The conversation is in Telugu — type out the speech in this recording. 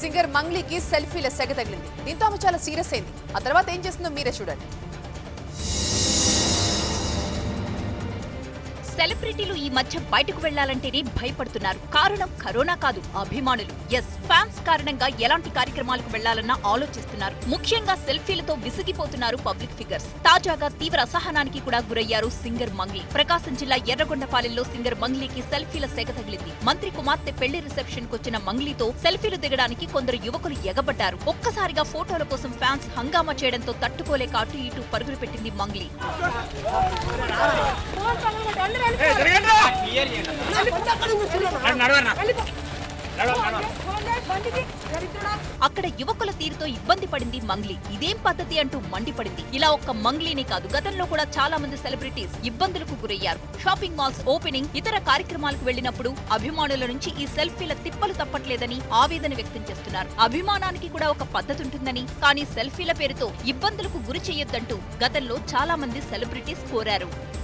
సింగర్ మంగ్లీకి సెల్ఫీల సెగ తగిలింది దీంతో ఆమె చాలా సీరియస్ అయింది ఆ తర్వాత ఏం చేస్తుందో మీరే చూడండి సెలబ్రిటీలు ఈ మధ్య బయటకు వెళ్లాలంటేనే భయపడుతున్నారు కారణం కరోనా కాదు అభిమానులు ఎస్ ఫ్యాన్స్ కారణంగా ఎలాంటి కార్యక్రమాలకు వెళ్లాలన్నా ఆలోచిస్తున్నారు ముఖ్యంగా సెల్ఫీలతో విసిగిపోతున్నారు పబ్లిక్ ఫిగర్స్ తాజాగా తీవ్ర అసహనానికి కూడా గురయ్యారు సింగర్ మంగ్లీ ప్రకాశం జిల్లా ఎర్రగొండపాలెంలో సింగర్ మంగ్లీకి సెల్ఫీల సెగ తగిలింది మంత్రి కుమార్తె పెళ్లి రిసెప్షన్ కొచ్చిన మంగ్లీతో సెల్ఫీలు దిగడానికి కొందరు యువకులు ఎగబడ్డారు ఒక్కసారిగా ఫోటోల కోసం ఫ్యాన్స్ హంగామా చేయడంతో తట్టుకోలేక అటు ఇటు పరుగులు పెట్టింది మంగ్లీ అక్కడ యువకుల తీరుతో ఇబ్బంది పడింది మంగ్లీ ఇదేం పద్ధతి అంటూ మండిపడింది ఇలా ఒక్క మంగ్లీనే కాదు గతంలో కూడా చాలా మంది సెలబ్రిటీస్ ఇబ్బందులకు గురయ్యారు షాపింగ్ మాల్స్ ఓపెనింగ్ ఇతర కార్యక్రమాలకు వెళ్లినప్పుడు అభిమానుల నుంచి ఈ సెల్ఫీల తిప్పలు తప్పట్లేదని ఆవేదన వ్యక్తం చేస్తున్నారు అభిమానానికి కూడా ఒక పద్ధతి ఉంటుందని కానీ సెల్ఫీల పేరుతో ఇబ్బందులకు గురి చేయొద్దంటూ గతంలో చాలా మంది సెలబ్రిటీస్ కోరారు